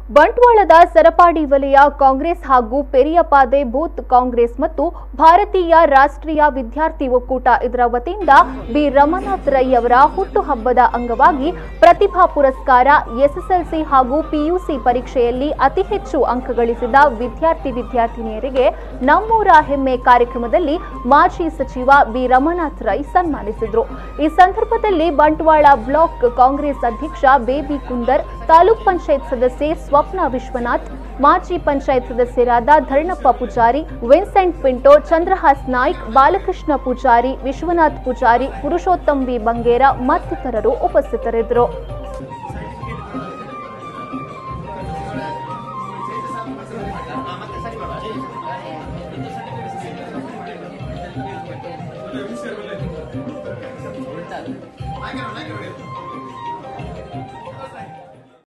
ಬಂಟ್ವಾಳದ ಸರಪಾಡಿ ವಲಯ ಕಾಂಗ್ರೆಸ್ ಹಾಗೂ ಪೆರಿಯಪಾದೆ ಬೂತ್ ಕಾಂಗ್ರೆಸ್ ಮತ್ತು ಭಾರತೀಯ ರಾಷ್ಟ್ರೀಯ ವಿದ್ಯಾರ್ಥಿ ಒಕ್ಕೂಟ ಇದರ ವತಿಯಿಂದ ಬಿ ರಮನಾಥ್ ರೈ ಅವರ ಹುಟ್ಟುಹಬ್ಬದ ಅಂಗವಾಗಿ ಪ್ರತಿಭಾ ಪುರಸ್ಕಾರ ಎಸ್ಎಸ್ಎಲ್ಸಿ ಹಾಗೂ ಪಿಯುಸಿ ಪರೀಕ್ಷೆಯಲ್ಲಿ ಅತಿ ಹೆಚ್ಚು ಅಂಕ ಗಳಿಸಿದ ವಿದ್ಯಾರ್ಥಿ ವಿದ್ಯಾರ್ಥಿನಿಯರಿಗೆ ನಮ್ಮೂರ ಹೆಮ್ಮೆ ಕಾರ್ಯಕ್ರಮದಲ್ಲಿ ಮಾಜಿ ಸಚಿವ ಬಿ ರಮನಾಥ್ ರೈ ಸನ್ಮಾನಿಸಿದರು ಈ ಸಂದರ್ಭದಲ್ಲಿ ಬಂಟ್ವಾಳ ಬ್ಲಾಕ್ ಕಾಂಗ್ರೆಸ್ ಅಧ್ಯಕ್ಷ ಬೇಬಿ ಕುಂದರ್ ತಾಲೂಕ್ ಪಂಚಾಯತ್ ಸದಸ್ಯೆ ಸ್ವಪ್ನ ವಿಶ್ವನಾಥ್ ಮಾಜಿ ಪಂಚಾಯತ್ ಸದಸ್ಯರಾದ ಧರ್ಣಪ್ಪ ಪೂಜಾರಿ ವಿನ್ಸೆಂಟ್ ಪಿಂಟೋ ಚಂದ್ರಹಾಸ್ ನಾಯ್ಕ್ ಬಾಲಕೃಷ್ಣ ಪೂಜಾರಿ ವಿಶ್ವನಾಥ್ ಪೂಜಾರಿ ಪುರುಷೋತ್ತಮ್ ವಿ ಬಂಗೇರ ಮತ್ತಿತರರು ಉಪಸ್ಥಿತರಿದ್ದರು ಹಾಗೆ